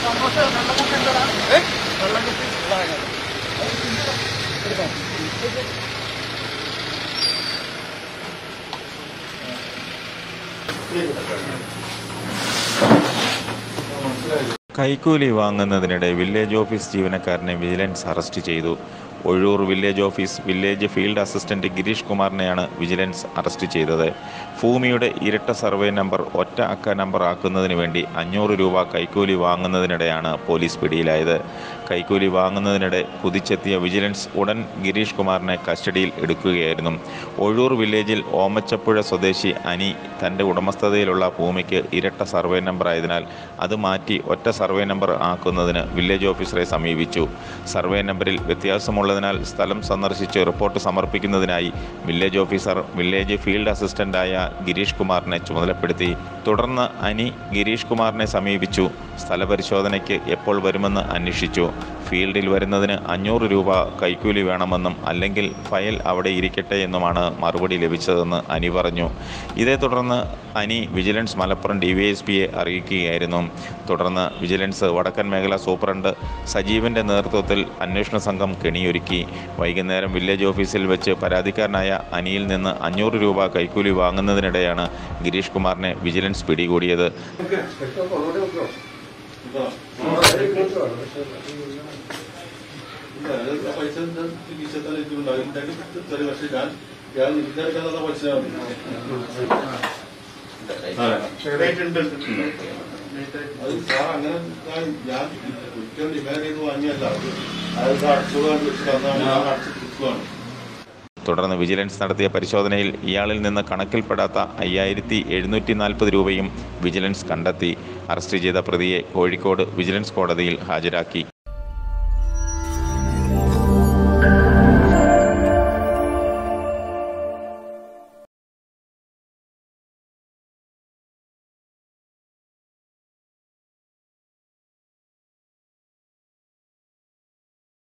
കൈക്കൂലി വാങ്ങുന്നതിനിടെ village office ജീവനക്കാരനെ വിജിലൻസ് അറസ്റ്റ് ചെയ്തു Ozhur village office village field assistant Girish കുമാറിനെയാണ് വിജിലൻസ് അറസ്റ്റ് ചെയ്തത് ഭൂമിയുടെ ഇരട്ട സർവേ നമ്പർ ഒറ്റ അക്ക നമ്പർ ആക്കുന്നതിന് വേണ്ടി അഞ്ഞൂറ് രൂപ കൈക്കൂലി വാങ്ങുന്നതിനിടെയാണ് പോലീസ് പിടിയിലായത് കൈക്കൂലി വാങ്ങുന്നതിനിടെ കുതിച്ചെത്തിയ വിജിലൻസ് ഉടൻ ഗിരീഷ് കുമാറിനെ കസ്റ്റഡിയിൽ എടുക്കുകയായിരുന്നു ഒഴൂർ വില്ലേജിൽ ഓമച്ചപ്പുഴ സ്വദേശി അനി തൻ്റെ ഉടമസ്ഥതയിലുള്ള ഭൂമിക്ക് ഇരട്ട സർവേ നമ്പർ ആയതിനാൽ അത് മാറ്റി ഒറ്റ സർവേ നമ്പർ ആക്കുന്നതിന് വില്ലേജ് ഓഫീസറെ സമീപിച്ചു സർവേ നമ്പറിൽ വ്യത്യാസമുള്ളതിനാൽ സ്ഥലം സന്ദർശിച്ച് റിപ്പോർട്ട് സമർപ്പിക്കുന്നതിനായി വില്ലേജ് ഓഫീസർ വില്ലേജ് ഫീൽഡ് അസിസ്റ്റന്റായ ഗിരീഷ് കുമാറിനെ ചുമതലപ്പെടുത്തി തുടർന്ന് അനി ഗിരീഷ് കുമാറിനെ സമീപിച്ചു സ്ഥലപരിശോധനയ്ക്ക് എപ്പോൾ വരുമെന്ന് അന്വേഷിച്ചു ഫീൽഡിൽ വരുന്നതിന് അഞ്ഞൂറ് രൂപ കൈക്കൂലി വേണമെന്നും അല്ലെങ്കിൽ ഫയൽ അവിടെ ഇരിക്കട്ടെ എന്നുമാണ് മറുപടി ലഭിച്ചതെന്ന് അനി പറഞ്ഞു ഇതേ തുടർന്ന് Ani vigilance Malappuram D Y S പിയെ അറിയിക്കുകയായിരുന്നു തുടർന്ന് വിജിലൻസ് വടക്കൻ മേഖല സൂപ്രണ്ട് സജീവന്റെ നേതൃത്വത്തിൽ അന്വേഷണ സംഘം കെണിയൊരുക്കി വൈകുന്നേരം വില്ലേജ് ഓഫീസിൽ വെച്ച് പരാതിക്കാരനായ അനിയിൽ നിന്ന് അഞ്ഞൂറ് രൂപ കൈക്കൂലി വാങ്ങുന്നതിനിടെയാണ് ഗിരീഷ് കുമാറിനെ വിജിലൻസ് പിടികൂടിയത് ഇല്ല, പൈസ ചികിത്സത്തിൽ ഇട്ടുണ്ടാകും ഇത്രയും പക്ഷേ ഞാൻ ഞാൻ ഇതെടുക്കാനുള്ള പൈസ അത് സാർ അങ്ങനെ ഞാൻ ഞാൻ ഒരിക്കലും ഡിമാൻഡ് ചെയ്ത് വാങ്ങിയല്ല അത് അടച്ചുകൊണ്ട് വെച്ച് തന്നാണ് ഞാൻ അടച്ചു കൊടുക്കുകയാണ് തുടർന്ന് വിജിലൻസ് നടത്തിയ പരിശോധനയിൽ ഇയാളിൽ നിന്ന് കണക്കിൽപ്പെടാത്ത അയ്യായിരത്തി എഴുന്നൂറ്റി നാൽപ്പത് രൂപയും വിജിലൻസ് കണ്ടെത്തി അറസ്റ്റ് ചെയ്ത പ്രതിയെ കോഴിക്കോട് വിജിലൻസ് കോടതിയിൽ ഹാജരാക്കി